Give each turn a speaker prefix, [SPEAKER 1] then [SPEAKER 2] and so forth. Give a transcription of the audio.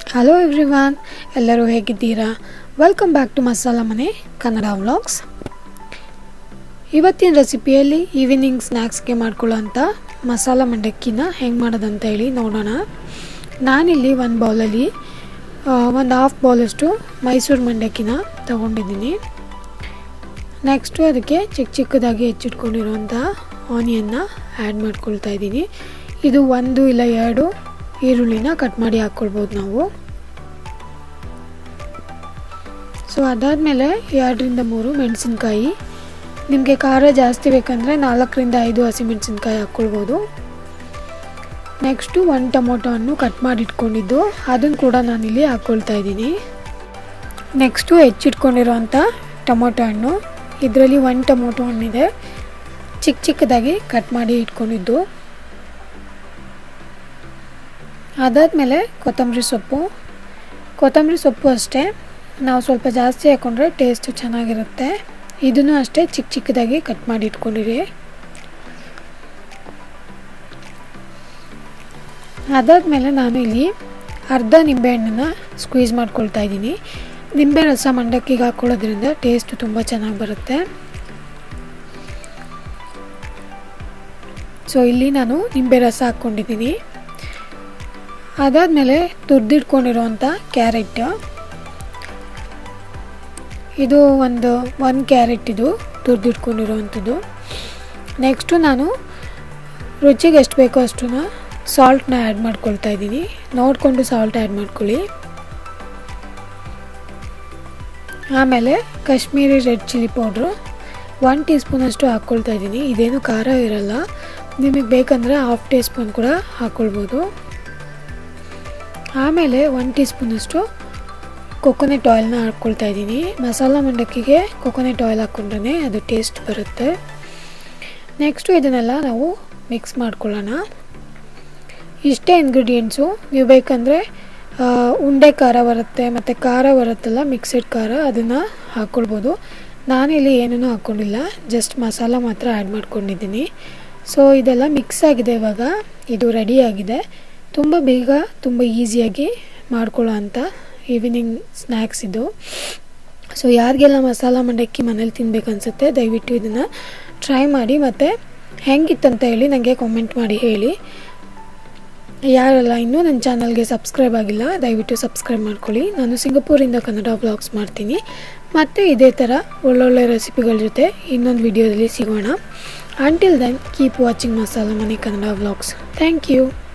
[SPEAKER 1] hello everyone ಎಲ್ಲರೂ ಹೇಗಿದ್ದೀರಾ welcome back to masala Mane Kannada vlogs ಇವತ್ತಿನ ರೆಸಿಪಿಯಲ್ಲಿ ಈವ್ನಿಂಗ್ ಸ್ನ್ಯಾಕ್ಸ್ಗೆ ಮಾಡ್ಕೊಳ್ಳೋಂಥ ಮಸಾಲ ಮಂಡಕ್ಕಿನ ಹೆಂಗೆ ಮಾಡೋದಂತ ಹೇಳಿ ನೋಡೋಣ ನಾನಿಲ್ಲಿ ಒಂದು ಬೌಲಲ್ಲಿ ಒಂದು ಹಾಫ್ ಬೌಲಷ್ಟು ಮೈಸೂರು ಮಂಡಕ್ಕಿನ ತೊಗೊಂಡಿದ್ದೀನಿ ನೆಕ್ಸ್ಟು ಅದಕ್ಕೆ ಚಿಕ್ಕ ಚಿಕ್ಕದಾಗಿ ಹೆಚ್ಚಿಟ್ಕೊಂಡಿರುವಂಥ ಆನಿಯನ್ನ ಆ್ಯಡ್ ಮಾಡ್ಕೊಳ್ತಾ ಇದ್ದೀನಿ ಇದು ಒಂದು ಇಲ್ಲ ಎರಡು ಈರುಳ್ಳಿನ ಕಟ್ ಮಾಡಿ ಹಾಕ್ಕೊಳ್ಬೋದು ನಾವು ಸೊ ಅದಾದಮೇಲೆ ಎರಡರಿಂದ ಮೂರು ಮೆಣಸಿನ್ಕಾಯಿ ನಿಮಗೆ ಖಾರ ಜಾಸ್ತಿ ಬೇಕಂದರೆ ನಾಲ್ಕರಿಂದ ಐದು ಹಸಿಮೆಣಸಿನ್ಕಾಯಿ ಹಾಕ್ಕೊಳ್ಬೋದು ನೆಕ್ಸ್ಟು ಒಂದು ಟೊಮೊಟೊವನ್ನು ಕಟ್ ಮಾಡಿ ಇಟ್ಕೊಂಡಿದ್ದು ಅದನ್ನು ಕೂಡ ನಾನಿಲ್ಲಿ ಹಾಕ್ಕೊಳ್ತಾ ಇದ್ದೀನಿ ನೆಕ್ಸ್ಟು ಹೆಚ್ಚಿಟ್ಕೊಂಡಿರೋಂಥ ಟೊಮೊಟೊ ಹಣ್ಣು ಇದರಲ್ಲಿ ಒಂದು ಟೊಮೊಟೊ ಹಣ್ಣಿದೆ ಚಿಕ್ಕ ಚಿಕ್ಕದಾಗಿ ಕಟ್ ಮಾಡಿ ಇಟ್ಕೊಂಡಿದ್ದು ಅದಾದಮೇಲೆ ಕೊತ್ತಂಬರಿ ಸೊಪ್ಪು ಕೊತ್ತಂಬರಿ ಸೊಪ್ಪು ಅಷ್ಟೇ ನಾವು ಸ್ವಲ್ಪ ಜಾಸ್ತಿ ಹಾಕ್ಕೊಂಡ್ರೆ ಟೇಸ್ಟು ಚೆನ್ನಾಗಿರುತ್ತೆ ಇದನ್ನು ಅಷ್ಟೇ ಚಿಕ್ಕ ಚಿಕ್ಕದಾಗಿ ಕಟ್ ಮಾಡಿ ಇಟ್ಕೊಂಡಿರಿ ಅದಾದಮೇಲೆ ನಾನು ಇಲ್ಲಿ ಅರ್ಧ ನಿಂಬೆಹಣ್ಣನ್ನು ಸ್ಕ್ವೀಸ್ ಮಾಡ್ಕೊಳ್ತಾ ಇದ್ದೀನಿ ನಿಂಬೆ ರಸ ಮಂಡಕ್ಕಿಗೆ ಹಾಕ್ಕೊಳ್ಳೋದ್ರಿಂದ ಟೇಸ್ಟು ತುಂಬ ಚೆನ್ನಾಗಿ ಬರುತ್ತೆ ಸೊ ಇಲ್ಲಿ ನಾನು ನಿಂಬೆ ರಸ ಹಾಕ್ಕೊಂಡಿದ್ದೀನಿ ಅದಾದಮೇಲೆ ತುರ್ದಿಟ್ಕೊಂಡಿರೋವಂಥ ಕ್ಯಾರೆಟ್ ಇದು ಒಂದು ಒನ್ ಕ್ಯಾರೆಟ್ ಇದು ತುರ್ದಿಟ್ಕೊಂಡಿರೋವಂಥದ್ದು ನೆಕ್ಸ್ಟು ನಾನು ರುಚಿಗೆ ಎಷ್ಟು ಬೇಕೋ ಅಷ್ಟು ಸಾಲ್ಟ್ನ ಆ್ಯಡ್ ಮಾಡ್ಕೊಳ್ತಾ ಇದ್ದೀನಿ ನೋಡಿಕೊಂಡು ಸಾಲ್ಟ್ ಆ್ಯಡ್ ಮಾಡ್ಕೊಳ್ಳಿ ಆಮೇಲೆ Kashmiri red chilli powder one tea ಸ್ಪೂನಷ್ಟು ಹಾಕ್ಕೊಳ್ತಾ ಇದ್ದೀನಿ ಇದೇನು ಖಾರ ಇರಲ್ಲ ನಿಮಗೆ ಬೇಕಂದರೆ ಹಾಫ್ ಟೀ ಸ್ಪೂನ್ ಕೂಡ ಹಾಕ್ಕೊಳ್ಬೋದು ಆಮೇಲೆ ಒನ್ ಟೀ ಸ್ಪೂನಷ್ಟು ಕೊಕೊನೆಟ್ ಆಯಿಲ್ನ ಹಾಕ್ಕೊಳ್ತಾ ಇದ್ದೀನಿ ಮಸಾಲ ಮಂಡಕ್ಕಿಗೆ ಕೊಕೊನೆಟ್ ಆಯಿಲ್ ಹಾಕ್ಕೊಂಡ್ರೆ ಅದು ಟೇಸ್ಟ್ ಬರುತ್ತೆ ನೆಕ್ಸ್ಟು ಇದನ್ನೆಲ್ಲ ನಾವು ಮಿಕ್ಸ್ ಮಾಡ್ಕೊಳ್ಳೋಣ ಇಷ್ಟೇ ಇಂಗ್ರೀಡಿಯೆಂಟ್ಸು ನೀವು ಬೇಕಂದರೆ ಉಂಡೆ ಖಾರ ಬರುತ್ತೆ ಮತ್ತು ಖಾರ ಬರುತ್ತಲ್ಲ ಮಿಕ್ಸೆಡ್ ಖಾರ ಅದನ್ನು ಹಾಕ್ಕೊಳ್ಬೋದು ನಾನಿಲ್ಲಿ ಏನೂ ಹಾಕ್ಕೊಂಡಿಲ್ಲ ಜಸ್ಟ್ ಮಸಾಲ ಮಾತ್ರ ಆ್ಯಡ್ ಮಾಡ್ಕೊಂಡಿದ್ದೀನಿ ಸೊ ಇದೆಲ್ಲ ಮಿಕ್ಸ್ ಆಗಿದೆ ಇವಾಗ ಇದು ರೆಡಿ ಆಗಿದೆ ತುಂಬ ಬೇಗ ತುಂಬ ಈಸಿಯಾಗಿ ಮಾಡ್ಕೊಳ್ಳೋ ಅಂಥ ಈವ್ನಿಂಗ್ ಸ್ನ್ಯಾಕ್ಸ್ ಇದು ಸೊ ಯಾರಿಗೆಲ್ಲ ಮಸಾಲ ಮಂಡಕ್ಕಿ ಮನೇಲಿ ತಿನ್ಬೇಕು ಅನಿಸುತ್ತೆ ದಯವಿಟ್ಟು ಇದನ್ನು ಟ್ರೈ ಮಾಡಿ ಮತ್ತು ಹೆಂಗಿತ್ತಂತ ಹೇಳಿ ನನಗೆ ಕಾಮೆಂಟ್ ಮಾಡಿ ಹೇಳಿ ಯಾರೆಲ್ಲ ಇನ್ನೂ ನನ್ನ ಚಾನಲ್ಗೆ ಸಬ್ಸ್ಕ್ರೈಬ್ ಆಗಿಲ್ಲ ದಯವಿಟ್ಟು ಸಬ್ಸ್ಕ್ರೈಬ್ ಮಾಡ್ಕೊಳ್ಳಿ ನಾನು ಸಿಂಗಪೂರಿಂದ ಕನ್ನಡ ಬ್ಲಾಗ್ಸ್ ಮಾಡ್ತೀನಿ ಮತ್ತು ಇದೇ ಥರ ಒಳ್ಳೊಳ್ಳೆ ರೆಸಿಪಿಗಳ ಜೊತೆ ಇನ್ನೊಂದು ವಿಡಿಯೋದಲ್ಲಿ ಸಿಗೋಣ until then keep watching Masala Mane Kannada blogs thank you